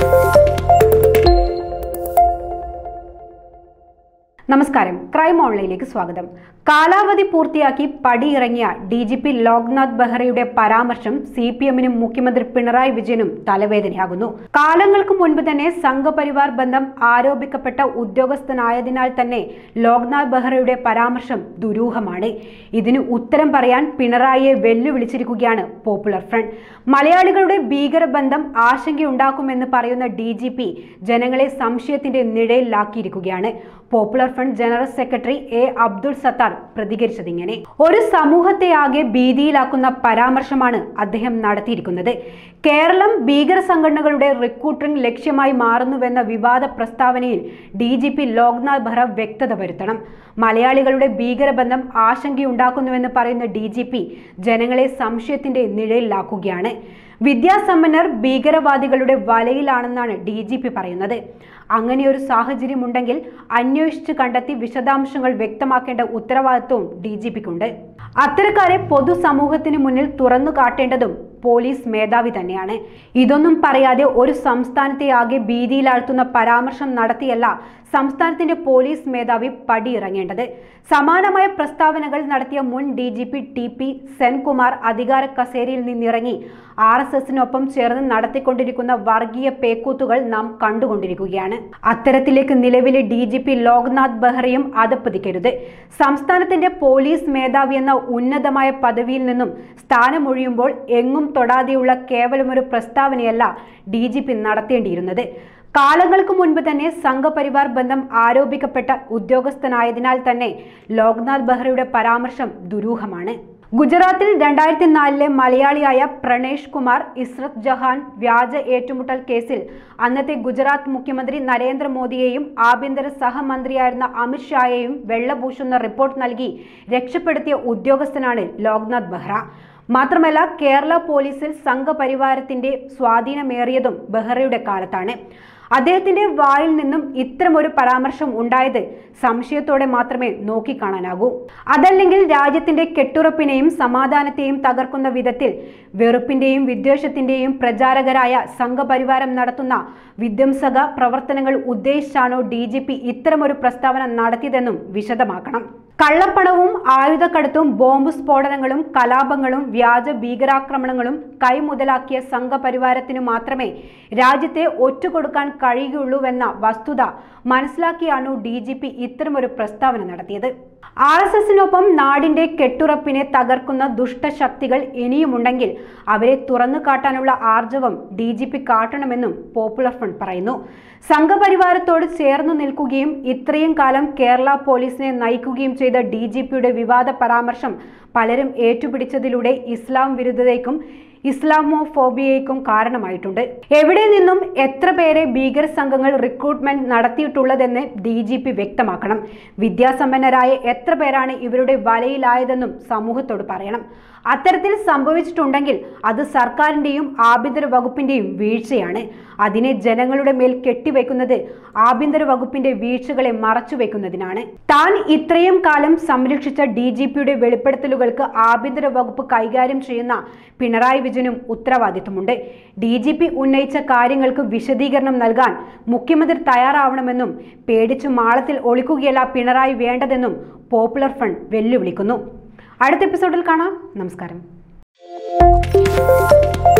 നമസ്കാരം ക്രൈം ഓൺലൈനിലേക്ക് സ്വാഗതം കാലാവധി പൂർത്തിയാക്കി പടിയിറങ്ങിയ ഡി ജി പി ലോക്നാഥ് ബെഹ്റയുടെ പരാമർശം സി പി എമ്മിനും മുഖ്യമന്ത്രി പിണറായി വിജയനും തലവേദനയാകുന്നു കാലങ്ങൾക്ക് മുൻപ് തന്നെ സംഘപരിവാർ ബന്ധം ആരോപിക്കപ്പെട്ട ഉദ്യോഗസ്ഥനായതിനാൽ തന്നെ ലോക്നാഥ് ബെഹ്റയുടെ പരാമർശം ദുരൂഹമാണ് ഇതിന് ഉത്തരം പറയാൻ പിണറായിയെ വെല്ലുവിളിച്ചിരിക്കുകയാണ് പോപ്പുലർ ഫ്രണ്ട് മലയാളികളുടെ ഭീകരബന്ധം ആശങ്കയുണ്ടാക്കുമെന്ന് പറയുന്ന ഡി ജി പി ജനങ്ങളെ സംശയത്തിന്റെ നിഴലിലാക്കിയിരിക്കുകയാണ് Popular Front general secretary A Abdul Sattar പ്രതികരിച്ചതിങ്ങനെ ഒരു സമൂഹത്തെ ആകെ ഭീതിയിലാക്കുന്ന പരാമർശമാണ് അദ്ദേഹം നടത്തിയിരിക്കുന്നത് കേരളം ഭീകര സംഘടനകളുടെ റിക്രൂട്ടിംഗ് ലക്ഷ്യമായി മാറുന്നുവെന്ന വിവാദ പ്രസ്താവനയിൽ D G P Loknath Behera വ്യക്തത വരുത്തണം മലയാളികളുടെ ഭീകരബന്ധം ആശങ്കയുണ്ടാക്കുന്നുവെന്ന് പറയുന്ന ഡി ജി പി ജനങ്ങളെ സംശയത്തിന്റെ നിഴലിലാക്കുകയാണ് വിദ്യാസമ്പന്നർ ഭീകരവാദികളുടെ വലയിലാണെന്നാണ് ഡി ജി പി പറയുന്നത് അങ്ങനെയൊരു സാഹചര്യമുണ്ടെങ്കിൽ അന്വേഷിച്ച് കണ്ടെത്തി വിശദാംശങ്ങൾ വ്യക്തമാക്കേണ്ട ഉത്തരവാദിത്വവും ഡി ജി പിക്കുണ്ട് അത്തരക്കാരെ പൊതുസമൂഹത്തിന് മുന്നിൽ തുറന്നു കാട്ടേണ്ടതും പോലീസ് മേധാവി തന്നെയാണ് ഇതൊന്നും പറയാതെ ഒരു സംസ്ഥാനത്തെ ആകെ ഭീതിയിലാഴ്ത്തുന്ന പരാമർശം നടത്തിയല്ല സംസ്ഥാനത്തിന്റെ പോലീസ് മേധാവി പടിയിറങ്ങേണ്ടത് സമാനമായ പ്രസ്താവനകൾ നടത്തിയ മുൻ D G P T P Senkumar അധികാര കസേരയിൽ നിന്നിറങ്ങി ആർ എസ് എസിനൊപ്പം ചേർന്ന് നടത്തിക്കൊണ്ടിരിക്കുന്ന വർഗീയ പേക്കൂത്തുകൾ നാം കണ്ടുകൊണ്ടിരിക്കുകയാണ് അത്തരത്തിലേക്ക് നിലവിലെ ഡി ജി പി ലോക്നാഥ് ബെഹ്റയും അതപ്പതിക്കരുത് സംസ്ഥാനത്തിന്റെ പോലീസ് മേധാവി എന്ന ഉന്നതമായ പദവിയിൽ നിന്നും സ്ഥാനമൊഴിയുമ്പോൾ എങ്ങും തൊടാതെയുള്ള കേവലമൊരു പ്രസ്താവനയല്ല ഡി ജി പി നടത്തേണ്ടിയിരുന്നത് കാലങ്ങൾക്ക് മുൻപ് തന്നെ സംഘപരിവാർ ബന്ധം ആരോപിക്കപ്പെട്ട ഉദ്യോഗസ്ഥനായതിനാൽ തന്നെ ലോക്നാഥ് ബെഹ്റയുടെ പരാമർശം ദുരൂഹമാണ് ഗുജറാത്തിൽ രണ്ടായിരത്തി നാലിലെ മലയാളിയായ പ്രണേഷ് കുമാർ ഇസ്രത് ജഹാൻ വ്യാജ ഏറ്റുമുട്ടൽ കേസിൽ അന്നത്തെ ഗുജറാത്ത് മുഖ്യമന്ത്രി നരേന്ദ്രമോദിയെയും ആഭ്യന്തര സഹമന്ത്രിയായിരുന്ന അമിത്ഷായെയും വെള്ളപൂശുന്ന റിപ്പോർട്ട് നൽകി രക്ഷപ്പെടുത്തിയ ഉദ്യോഗസ്ഥനാണ് ലോക്നാഥ് ബെഹ്റ മാത്രമല്ല കേരള പോലീസിൽ സംഘപരിവാരത്തിന്റെ സ്വാധീനമേറിയതും ബെഹ്റയുടെ കാലത്താണ് അദ്ദേഹത്തിന്റെ വായിൽ നിന്നും ഇത്തരമൊരു പരാമർശം ഉണ്ടായത് സംശയത്തോടെ മാത്രമേ നോക്കിക്കാണാനാകൂ അതല്ലെങ്കിൽ രാജ്യത്തിന്റെ കെട്ടുറപ്പിനെയും സമാധാനത്തെയും തകർക്കുന്ന വിധത്തിൽ വെറുപ്പിന്റെയും വിദ്വേഷത്തിന്റെയും പ്രചാരകരായ സംഘപരിവാരം നടത്തുന്ന വിധ്വംസക പ്രവർത്തനങ്ങൾ ഉദ്ദേശിച്ചാണോ ഡി ജി പി ഇത്തരമൊരു പ്രസ്താവന നടത്തിയതെന്നും വിശദമാക്കണം കള്ളപ്പണവും ആയുധക്കടത്തും ബോംബ് സ്ഫോടനങ്ങളും കലാപങ്ങളും വ്യാജ ഭീകരാക്രമണങ്ങളും കൈമുതലാക്കിയ സംഘപരിവാരത്തിനു മാത്രമേ രാജ്യത്തെ ഒറ്റുകൊടുക്കാൻ കഴിയുകയുള്ളൂവെന്ന വസ്തുത മനസ്സിലാക്കിയാണ് ഡി ജി പി ഇത്തരമൊരു പ്രസ്താവന നടത്തിയത് ആർ എസ് എസിനൊപ്പം നാടിന്റെ കെട്ടുറപ്പിനെ തകർക്കുന്ന ദുഷ്ടശക്തികൾ ഇനിയുമുണ്ടെങ്കിൽ അവരെ തുറന്നു കാട്ടാനുള്ള ആർജവം ഡി ജി പി കാട്ടണമെന്നും പോപ്പുലർ ഫ്രണ്ട് പറയുന്നു സംഘപരിവാരത്തോട് ചേർന്നു നിൽക്കുകയും ഇത്രയും കാലം കേരള പോലീസിനെ നയിക്കുകയും ചെയ്ത ഡി ജി പിയുടെ വിവാദ പരാമർശം പലരും ഏറ്റുപിടിച്ചതിലൂടെ ഇസ്ലാം വിരുദ്ധതയ്ക്കും ഇസ്ലാമോഫോബിയയ്ക്കും കാരണമായിട്ടുണ്ട് എവിടെ നിന്നും എത്ര പേരെ ഭീകര സംഘങ്ങൾ റിക്രൂട്ട്മെന്റ് നടത്തിയിട്ടുള്ളതെന്ന് ഡി ജി പി വ്യക്തമാക്കണം വിദ്യാസമ്പന്നരായ എത്ര പേരാണ് ഇവരുടെ വലയിലായതെന്നും സമൂഹത്തോട് പറയണം അത്തരത്തിൽ സംഭവിച്ചിട്ടുണ്ടെങ്കിൽ അത് സർക്കാരിന്റെയും ആഭ്യന്തര വകുപ്പിന്റെയും വീഴ്ചയാണ് അതിനെ ജനങ്ങളുടെ മേൽ കെട്ടിവെക്കുന്നത് ആഭ്യന്തര വകുപ്പിന്റെ വീഴ്ചകളെ മറച്ചുവെക്കുന്നതിനാണ് താൻ ഇത്രയും കാലം സംരക്ഷിച്ച ഡി ജി പിയുടെ വെളിപ്പെടുത്തലുകൾക്ക് ആഭ്യന്തര വകുപ്പ് കൈകാര്യം ചെയ്യുന്ന പിണറായി വിജയനും ഉത്തരവാദിത്തമുണ്ട് ഡി ജി പി ഉന്നയിച്ച കാര്യങ്ങൾക്ക് വിശദീകരണം നൽകാൻ മുഖ്യമന്ത്രി തയ്യാറാവണമെന്നും പേടിച്ചു മാളത്തിൽ ഒളിക്കുകയല്ല പിണറായി വേണ്ടതെന്നും പോപ്പുലർ ഫ്രണ്ട് വെല്ലുവിളിക്കുന്നു അടുത്ത എപ്പിസോഡിൽ കാണാം നമസ്കാരം